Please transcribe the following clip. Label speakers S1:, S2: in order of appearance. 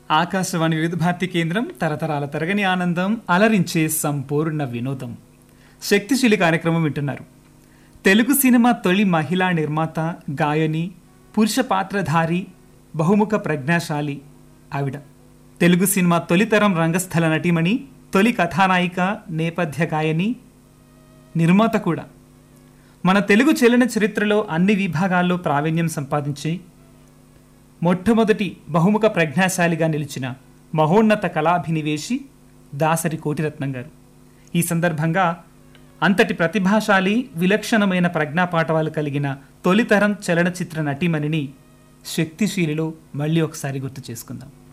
S1: ఆకాశవాణి వివిధ భారతి కేంద్రం తరతరాల తరగని ఆనందం అలరించే సంపూర్ణ వినోదం శక్తిశీలి కార్యక్రమం వింటున్నారు తెలుగు సినిమా తొలి మహిళా నిర్మాత గాయని పురుష పాత్రధారి బహుముఖ ప్రజ్ఞాశాలి ఆవిడ తెలుగు సినిమా తొలితరం రంగస్థల నటీమణి తొలి కథానాయిక నేపథ్య గాయని నిర్మాత కూడా మన తెలుగు చలన చరిత్రలో అన్ని విభాగాల్లో ప్రావీణ్యం సంపాదించి మొట్టమొదటి బహుముఖ ప్రజ్ఞాశాలిగా నిలిచిన మహోన్నత కళాభినివేశి దాసరి కోటిరత్నం గారు ఈ సందర్భంగా అంతటి ప్రతిభాశాలి విలక్షణమైన ప్రజ్ఞాపాఠవాలు కలిగిన తొలితరం చలనచిత్ర నటీమణిని శక్తిశీలిలో మళ్ళీ ఒకసారి గుర్తు చేసుకుందాం